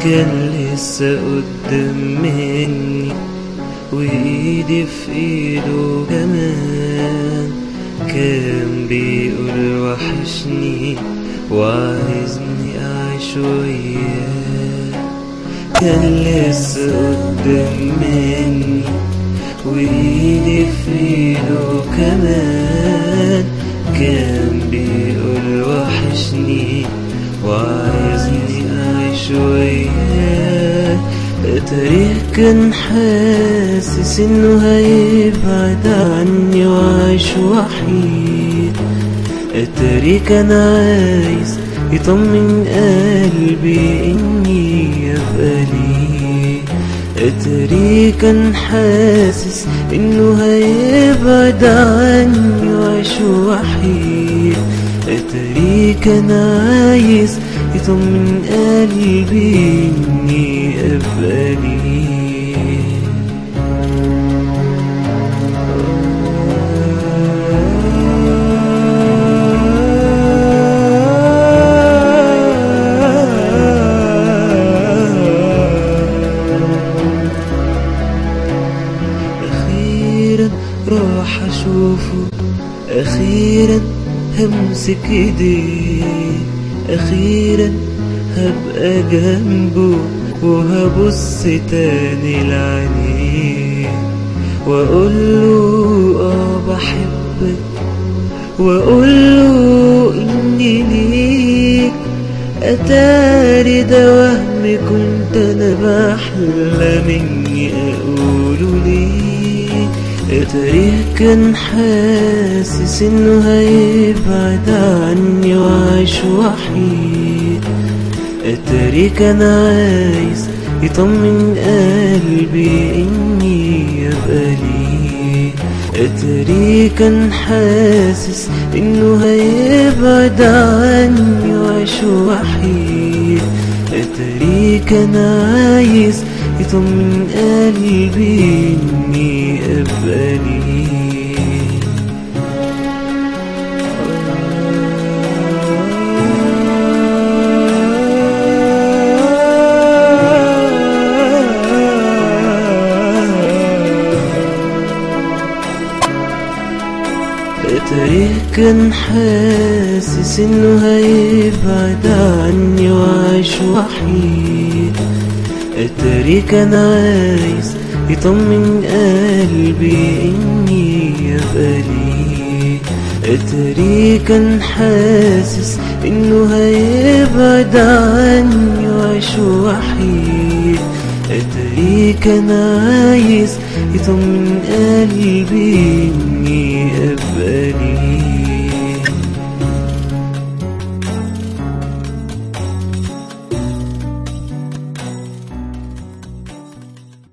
كان لسه قدام مني وايدي في ايده كمان كان بيقول وحشني وعايزني اعيش وياه كان لسه قدام مني وايدي في ايده كمان كان بيقول وحشني وعايزني اعيش وياه اتاريه كان حاسس انه هيبعد عني وعايش وحيد اتاريه كان عايز يطمن قلبي اني ابقى ليه اتاريه كان حاسس انه هيبعد عني وعيش وحيد اتاريه كان عايز يطمن قلبي اني ابقى ليه أخيرا راح أشوفه أخيرا همسك إيديه أخيرا هبقى جنبه وهبص تاني لعينيه وأقول له آه بحبك وأقول له إني ليك أتاري ده وهم كنت أنا بحلم إني أقوله ليك أتاريه كان حاسس إنه هيبعد عني وعايش وحيد أتاريه كان عايز يطمن قلبي إني أبقى ليه أتاريه كان حاسس إنه هيبعد عني وعيش وحيد أتاريه كان عايز يطمن قلبي إني أبقى ليه اتاريه كان حاسس انه هيبعد عني وعايش وحيد اتاريه كان عايز يطمن قلبي اني ابقى ليه اتاريه كان حاسس انه هيبعد عني وعايش وحيد اتاريه كان عايز يطمن قلبي اني ابقى